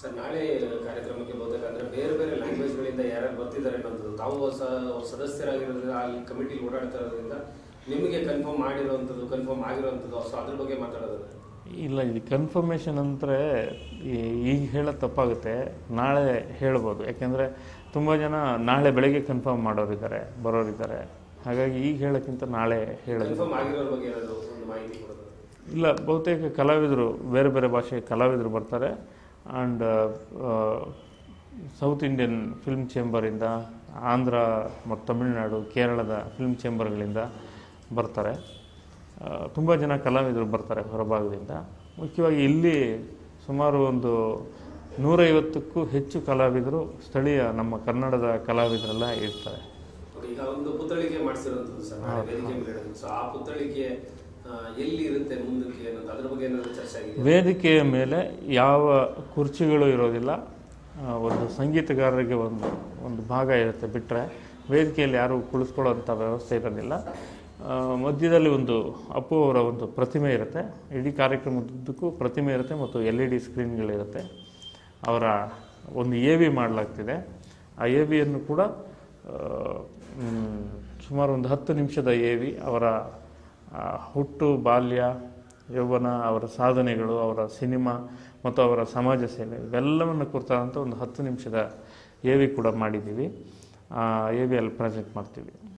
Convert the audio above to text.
sir ನಾಳೆ ಕಾರ್ಯಕ್ರಮಕ್ಕೆ ಬಹುತೇಕ ಅಂದ್ರೆ ಬೇರೆ ಬೇರೆ ಲ್ಯಾಂಗ್ವೇಜ್ಗಳಿಂದ ಯಾರ್ಯಾರು ಬರ್ತಿದ್ದಾರೆ ಅನ್ನೋದು ತಾವು ಹೊಸ ಸದಸ್ಯರಾಗಿರೋದ್ರಿಂದ ಅಲ್ಲಿ ಕಮಿಟಿ ಓಡಾಡ್ತಾ ಇರೋದ್ರಿಂದ ನಿಮಗೆ ಕನ್ಫರ್ಮ್ ಮಾಡಿರೋವಂಥದ್ದು ಕನ್ಫರ್ಮ್ ಆಗಿರೋವಂಥದ್ದು ಸೊ ಅದ್ರ ಬಗ್ಗೆ ಮಾತಾಡೋದು ಇಲ್ಲ ಇದು ಕನ್ಫರ್ಮೇಷನ್ ಅಂದರೆ ಈಗ ಹೇಳೋದು ತಪ್ಪಾಗುತ್ತೆ ನಾಳೆ ಹೇಳ್ಬೋದು ಯಾಕೆಂದರೆ ತುಂಬ ಜನ ನಾಳೆ ಬೆಳಗ್ಗೆ ಕನ್ಫರ್ಮ್ ಮಾಡೋರಿದ್ದಾರೆ ಬರೋರಿದ್ದಾರೆ ಹಾಗಾಗಿ ಈಗ ಹೇಳೋಕ್ಕಿಂತ ನಾಳೆ ಹೇಳೋದು ಕನ್ಫರ್ಮ್ ಆಗಿರೋರ ಬಗ್ಗೆ ಏನಾದ್ರು ಒಂದು ಮಾಹಿತಿ ಕೊಡೋದು ಇಲ್ಲ ಬಹುತೇಕ ಕಲಾವಿದರು ಬೇರೆ ಬೇರೆ ಭಾಷೆಯ ಕಲಾವಿದರು ಬರ್ತಾರೆ ಆ್ಯಂಡ್ ಸೌತ್ ಇಂಡಿಯನ್ ಫಿಲ್ಮ್ ಚೇಂಬರಿಂದ ಆಂಧ್ರ ಮತ್ತು ತಮಿಳುನಾಡು ಕೇರಳದ ಫಿಲ್ಮ್ ಚೇಂಬರ್ಗಳಿಂದ ಬರ್ತಾರೆ ತುಂಬ ಜನ ಕಲಾವಿದರು ಬರ್ತಾರೆ ಹೊರಭಾಗದಿಂದ ಮುಖ್ಯವಾಗಿ ಇಲ್ಲಿ ಸುಮಾರು ಒಂದು ನೂರೈವತ್ತಕ್ಕೂ ಹೆಚ್ಚು ಕಲಾವಿದರು ಸ್ಥಳೀಯ ನಮ್ಮ ಕನ್ನಡದ ಕಲಾವಿದರೆಲ್ಲ ಇರ್ತಾರೆ Okay, ಈಗ ಒಂದು ಪುತ್ಥಳಿಕೆ ಮಾಡಿಸಿರೋಂಥದ್ದು ಸರ್ ನಾಳೆ ವೇದಿಕೆ ಮೇಲೆ ಇಡೋದು ಸೊ ಆ ಪುತ್ಥಳಿಕೆ ಆ, ಎಲ್ಲಿ ಇರುತ್ತೆ ಮುಂದಕ್ಕೆ ಅನ್ನೋದು ಅದ್ರ ಬಗ್ಗೆ ಏನಾದ್ರು ಚರ್ಚೆ ಆಗಿದೆ ವೇದಿಕೆಯ ಮೇಲೆ ಯಾವ ಕುರ್ಚಿಗಳು ಇರೋದಿಲ್ಲ ಆ, ಒಂದು ಸಂಗೀತಗಾರರಿಗೆ ಒಂದು ಒಂದು ಭಾಗ ಇರುತ್ತೆ ಬಿಟ್ಟರೆ ವೇದಿಕೆಯಲ್ಲಿ ಯಾರು ಕುಳಿಸ್ಕೊಳ್ಳೋಂಥ ವ್ಯವಸ್ಥೆ ಇರೋದಿಲ್ಲ ಆ, ಮಧ್ಯದಲ್ಲಿ ಒಂದು ಅಪ್ಪು ಅವರ ಒಂದು ಪ್ರತಿಮೆ ಇರುತ್ತೆ ಇಡೀ ಕಾರ್ಯಕ್ರಮದುದ್ದಕ್ಕೂ ಪ್ರತಿಮೆ ಇರುತ್ತೆ ಮತ್ತು ಎಲ್ ಇ ಡಿ ಸ್ಕ್ರೀನ್ಗಳಿರುತ್ತೆ ಅವರ ಒಂದು ಎ ವಿ ಮಾಡಲಾಗ್ತಿದೆ ಆ ಎ ವಿಯನ್ನು ಕೂಡ ಆ, ಮ್, ಸುಮಾರು ಒಂದು ಹತ್ತು ನಿಮಿಷದ ಎ ವಿ ಅವರ ಆ, ಹುಟ್ಟು ಬಾಲ್ಯ ಯೌವನ ಅವರ ಸಾಧನೆಗಳು ಅವರ ಸಿನಿಮಾ ಮತ್ತು ಅವರ ಸಮಾಜ ಸೇವೆ ಇವೆಲ್ಲವನ್ನು ಕುರಿತಾದಂಥ ಒಂದು ಹತ್ತು ನಿಮಿಷದ ಎ ವಿ ಕೂಡ ಮಾಡಿದ್ದೀವಿ ಆ ಎ ವಿ ಅಲ್ಲಿ ಪ್ರೆಸೆಂಟ್ ಮಾಡ್ತೀವಿ